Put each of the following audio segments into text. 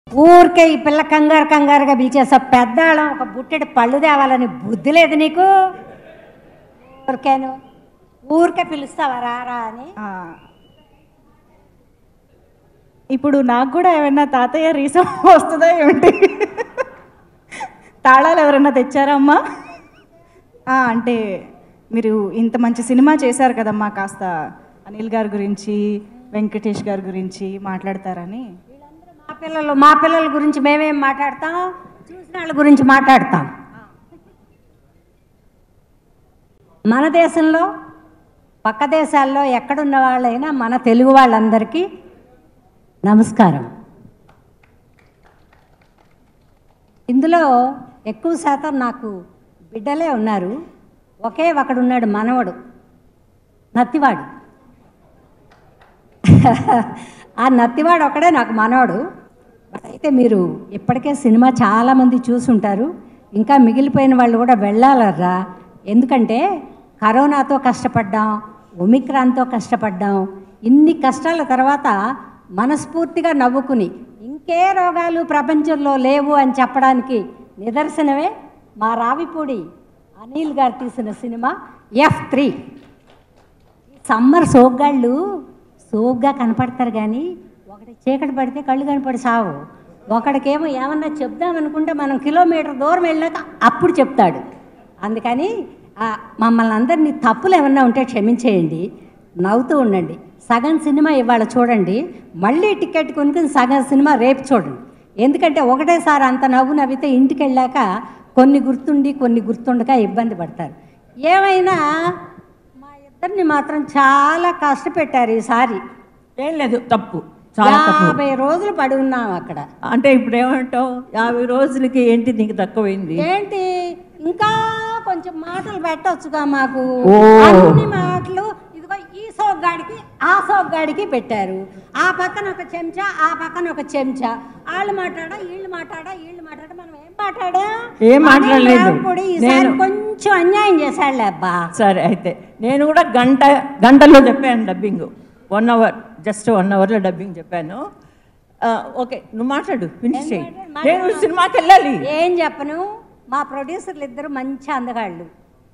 ఊరికే ఈ పిల్ల కంగారు కంగారుగా పిలిచేసా పెద్దాళం ఒక బుట్టెడు పళ్ళు తేవాలని బుద్ధి లేదు నీకు ఊరికేను ఊరికే పిలుస్తావా రారా అని ఆ. ఇప్పుడు నాకు కూడా ఏమైనా తాతయ్య రీసం వస్తుందా ఏమిటి తాళాలు ఎవరైనా తెచ్చారా అమ్మా ఆ, అంటే మీరు ఇంత మంచి సినిమా చేశారు కదమ్మా కాస్త అనిల్ గారి గురించి వెంకటేష్ గారి గురించి మాట్లాడతారని మా పిల్లలు మా పిల్లల గురించి మేమేం మాట్లాడతాం చూసిన వాళ్ళ గురించి మాట్లాడతాం మన దేశంలో పక్క దేశాల్లో ఎక్కడున్న వాళ్ళైనా మన తెలుగు వాళ్ళందరికీ నమస్కారం ఇందులో ఎక్కువ శాతం నాకు బిడ్డలే ఉన్నారు ఒకే ఒకడున్నాడు మనవడు నత్తివాడు ఆ నత్తివాడు ఒకడే నాకు మనవడు అయితే మీరు ఇప్పటికే సినిమా చాలామంది చూసుంటారు ఇంకా మిగిలిపోయిన వాళ్ళు కూడా వెళ్ళాలరా ఎందుకంటే కరోనాతో కష్టపడ్డాం ఒమిక్రాన్తో కష్టపడ్డాం ఇన్ని కష్టాల తర్వాత మనస్ఫూర్తిగా నవ్వుకుని ఇంకే రోగాలు ప్రపంచంలో లేవు అని చెప్పడానికి నిదర్శనమే మా రావిపూడి అనిల్ గారు తీసిన సినిమా ఎఫ్ త్రీ సమ్మర్ సోగ్గాళ్ళు సోగ్గా కనపడతారు కానీ ఒకటి చీకటి పడితే కళ్ళు కనపడి సావు ఒకడికేమో ఏమన్నా చెప్దామనుకుంటే మనం కిలోమీటర్ దూరం వెళ్ళాక అప్పుడు చెప్తాడు అందుకని ఆ, మమ్మల్ని అందరినీ తప్పులు ఏమన్నా ఉంటే క్షమించేయండి నవ్వుతూ ఉండండి సగం సినిమా ఇవాళ చూడండి మళ్ళీ టికెట్ కొనుక్కుని సగం సినిమా రేపు చూడండి ఎందుకంటే ఒకటేసారి అంత నవ్వు నవ్వితే ఇంటికి వెళ్ళాక కొన్ని గుర్తుండి కొన్ని గుర్తుండక ఇబ్బంది పడతారు ఏమైనా మా ఇద్దరిని మాత్రం చాలా కష్టపెట్టారు ఈసారి ఏం లేదు తప్పు చాలా తప్పు యాభై రోజులు పడి ఉన్నాం అక్కడ అంటే ఇప్పుడు ఏమంటావు యాభై రోజులకి ఏంటి నీకు తక్కువైంది ఏంటి ఇంకా కొంచెం మాటలు పెట్టొచ్చుగా మాకు ఓ. అన్ని మాటలు ఇదిగో ఈ సోగ్గాడికి ఆ సోగ్గాడికి పెట్టారు ఆ పక్కన ఒక చెంచా ఆ పక్కన ఒక చెంచా వాళ్ళు మాట్లాడా వీళ్ళు మాట్లాడా వీళ్ళు మాట్లాడా మనం ఏం మాట్లాడా ఏం మాట్లాడలేదు. ఇప్పుడు ఈసారి నేను- కొంచెం అన్యాయం చేశాడులే అబ్బా సరే అయితే నేను కూడా గంట గంటలో చెప్పాను dubbing one hour just one అవర్లో డబ్బింగ్ చెప్పాను ఆ, ఓకే నువ్వు మాట్లాడు ఫినిష్ చేయి మాట్లాడు, నేను సినిమాకి వెళ్ళాలి ఏం చెప్పను మా ప్రొడ్యూసర్లు ఇద్దరు మంచి అందగాళ్ళు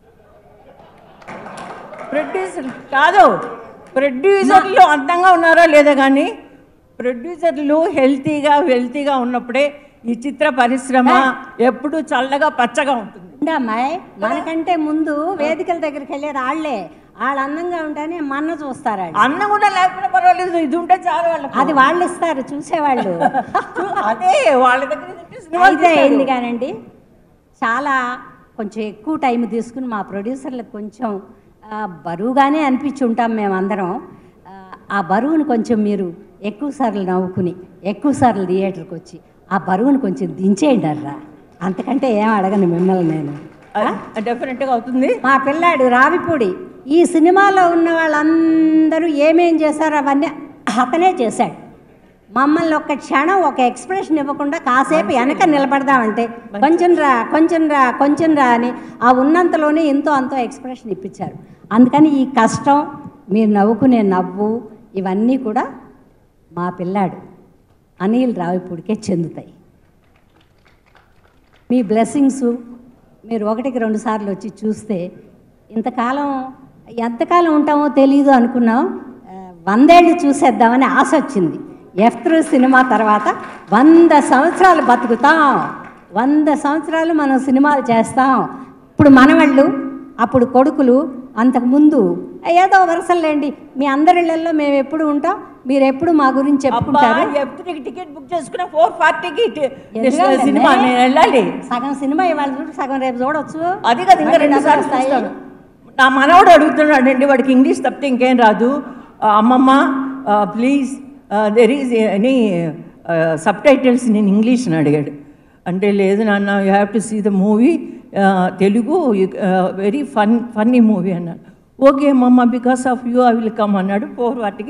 ప్రొడ్యూసర్ కాదు ప్రొడ్యూసర్లు అందంగా ఉన్నారా లేదా కానీ ప్రొడ్యూసర్లు హెల్తీగా వెల్తీగా ఉన్నప్పుడే ఈ చిత్ర పరిశ్రమ ఎప్పుడు చల్లగా పచ్చగా ఉంటుంది ఉండమ్మాయి మనకంటే ముందు వేదికల దగ్గరికి వెళ్ళేది వాళ్ళే వాళ్ళు అందంగా ఉంటేనే మన్న చూస్తారు వాళ్ళు. అన్న కూడా లేకపోతే పర్వాలేదు ఇది ఉంటే చాలు వాళ్ళకి అది వాళ్ళు ఇస్తారు చూసేవాళ్ళు అదే వాళ్ళ దగ్గర నుంచి సినిమా అయితే అయింది కానండి చాలా కొంచెం ఎక్కువ టైం తీసుకుని మా ప్రొడ్యూసర్లకు కొంచెం ఆ, బరువుగానే అనిపించి ఉంటాం మేమందరం ఆ, ఆ బరువును కొంచెం మీరు ఎక్కువ సార్లు నవ్వుకుని ఎక్కువ సార్లు థియేటర్కి వచ్చి ఆ బరువును కొంచెం దించేయండి అర్రా అంతకంటే ఏం అడగను మిమ్మల్ని నేను డెఫినెట్గా అవుతుంది మా పిల్లాడు రావిపూడి ఈ సినిమాలో ఉన్న వాళ్ళందరూ ఏమేం చేశారో అవన్నీ అతనే చేశాడు మమ్మల్ని ఒక్క క్షణం ఒక ఎక్స్ప్రెషన్ ఇవ్వకుండా కాసేపు వెనక నిలబడదామంటే కొంచెం రా కొంచెం రా కొంచెం రా అని ఆ ఉన్నంతలోనే ఎంతో అంతో ఎక్స్ప్రెషన్ ఇప్పించారు అందుకని ఈ కష్టం మీరు నవ్వుకునే నవ్వు ఇవన్నీ కూడా మా పిల్లాడు అనిల్ రావిపూడికే చెందుతాయి మీ బ్లెస్సింగ్స్ మీరు ఒకటికి రెండు సార్లు వచ్చి చూస్తే ఇంతకాలం ఎంతకాలం ఉంటామో తెలియదు అనుకున్నాం ఆ, వందేళ్ళు చూసేద్దామని ఆశ వచ్చింది ఎఫ్ త్రూ సినిమా తర్వాత వంద సంవత్సరాలు బతుకుతాం వంద సంవత్సరాలు మనం సినిమాలు చేస్తాం ఇప్పుడు మనవాళ్ళు అప్పుడు కొడుకులు అంతకుముందు ఏదో వరుసలేండి మీ అందరిళ్ళల్లో మేము ఎప్పుడు ఉంటాం మీరు ఎప్పుడు మా గురించి అబ్బా చెప్పుకుంటారు ఎప్పుడు టికెట్ బుక్ చేసుకున్న ఫోర్ ఫార్టీకి ఎందుకంటే సినిమా నేను వెళ్ళాలి సగం సినిమా ఇవాళ చూడు సగం రేపు చూడొచ్చు అది కదా ఇంకా మళ్ళీ రెండు డబ్బులు సార్లు వస్తాయి. చూస్తాను నా మనవడు అడుగుతున్నాడు అండి వాడికి ఇంగ్లీష్ తప్పితే ఇంకేం రాదు ఆ, అమ్మమ్మ please there is any subtitles నేను ఇంగ్లీష్ అని అడిగాడు అంటే లేదు నాన్న you have to see the movie Telugu very fun funny movie అన్నాడు ఓకే మమ్మ because of you I will come అన్నాడు ఫోర్ వాటికి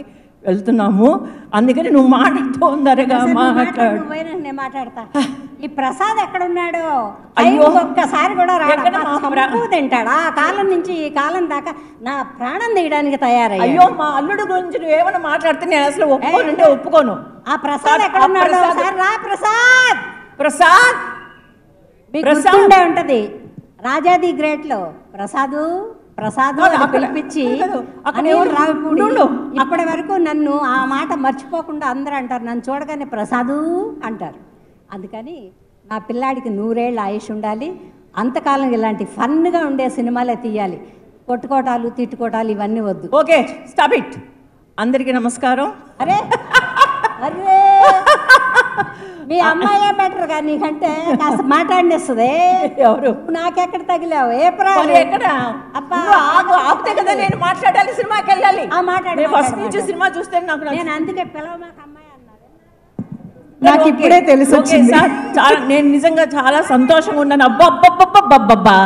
వెళ్తున్నాము అందుకని నువ్వు మాట్లాడుతోందరగా సరే, నువ్వు మాట్లాడు, మాట్లాడు నువ్వు పోయినా నేను మాట్లాడతా ఈ ప్రసాద్ ఎక్కడున్నాడు అయ్యో. అయ్యో ఒక్కసారి కూడా ఎక్కడ రాడు మా ప్ర- చంపు తింటాడు ఆ కాలం నుంచి ఈ కాలం దాకా నా ప్రాణం తీయడానికి తయారయ్యాడు అయ్యో మా అల్లుడు గురించి నువ్వు ఏమైనా మాట్లాడితే నేను అసలు ఒప్పుకోనంటే ఒప్పుకోను ఆ ప్రసాద్ ఆ ఎక్కడున్నాడు ప్రసాద్. ఒకసారి రా ప్రసాద్ ప్రసాద్ మీకు ప్రసాద్. గుర్తుండే ఉంటది రాజాది గ్రేట్ లో ప్రసాదు ప్రసాదు అని అక్కడ- పిలిపించి అక్కడ- అక్కడ అనిల్ ఎవరు? రావిపూడి ఉండు. ఇప్పటి వరకు నన్ను ఆ మాట మర్చిపోకుండా అందరూ అంటారు నన్ను చూడగానే ప్రసాదు అంటారు అందుకని నా పిల్లాడికి నూరేళ్ళ ఆయుష్ ఉండాలి అంతకాలం ఇలాంటి ఫన్గా ఉండే సినిమాలే తీయాలి కొట్టుకోటాలు తిట్టుకోటాలు ఇవన్నీ వద్దు ఓకే స్టాప్ ఇట్ అందరికీ నమస్కారం అరే అరే మీ అమ్మాయే బెటర్ గా నీకంటే కాస్త మాట్లాడిస్తుంది ఎవరు నాకెక్కడ తగిలావు ఏ ప్రా మరి ఎక్కడ అబ్బా. నువ్వు ఆగు ఆగితే కదా నేను మాట్లాడాలి సినిమాకి వెళ్ళాలి ఆ, మాట్లాడు, నేను ఫస్ట్ మాట్లాడు, నుంచి మాట్లాడు. సినిమా చూస్తే నాకు నచ్చ- నేను అందుకే పిలవమాక అమ్మాయి అన్నారు నాకు ఓకే, ఇప్పుడే తెలిసి ఓకే వచ్చింది. సార్ చాలా నేను నిజంగా చాలా సంతోషంగా ఉన్నాను అబ్బబ్బబ్బబ్బబ్బబ్బా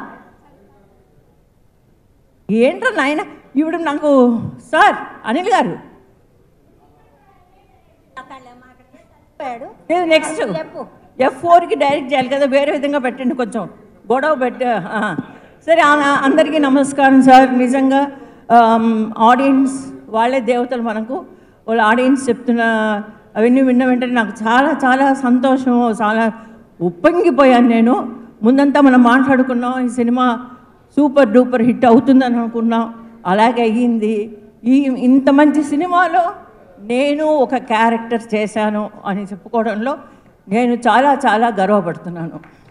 ఏంట్రా నాయన ఇవిడు నాకు సార్ అనిల్ గారు చెప్పాడు. నేను నెక్స్ట్ చెప్పు. ఎఫ్ ఫోర్కి డైరెక్ట్ చేయాలి కదా వేరే విధంగా పెట్టండి కొంచెం గొడవ పెట్ట ఆ. సరే ఆ- అందరికీ నమస్కారం సార్ నిజంగా ఆడియన్స్ వాళ్ళే దేవతలు మనకు వాళ్ళ ఆడియన్స్ చెప్తున్న అవన్నీ విన్న వెంటనే నాకు చాలా చాలా సంతోషం చాలా ఉప్పొంగిపోయాను నేను ముందంతా మనం మాట్లాడుకున్నాం ఈ సినిమా సూపర్ డూపర్ హిట్ అవుతుందని అనుకున్నాం అలాగే అయ్యింది ఈ ఇంత మంచి సినిమాలో నేను ఒక క్యారెక్టర్ చేశాను అని చెప్పుకోవడంలో నేను చాలా చాలా గర్వపడుతున్నాను